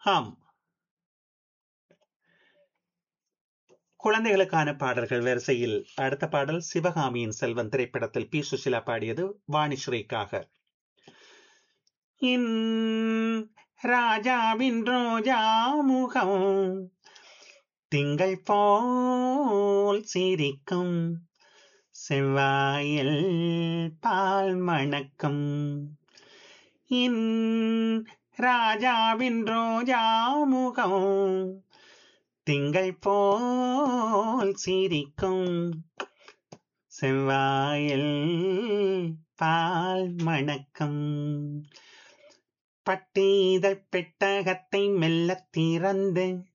ஆம் குழந்தைகளுக்கான பாடல்கள் வரிசையில் அடுத்த பாடல் சிவகாமியின் செல்வன் திரைப்படத்தில் பி சுசிலா பாடியது வாணிஸ்ரீக்காக இன் ராஜாவின் ரோஜா முகம் திங்கள் போல் சிரிக்கும் செவ்வாயில் பால் மணக்கும் இன் ராஜாவின் ரோஜா முகம் திங்கள் போல் சிரிக்கும் செவ்வாயில் பால் மணக்கம் பட்டீதழ் பெட்டகத்தை மெல்ல திறந்து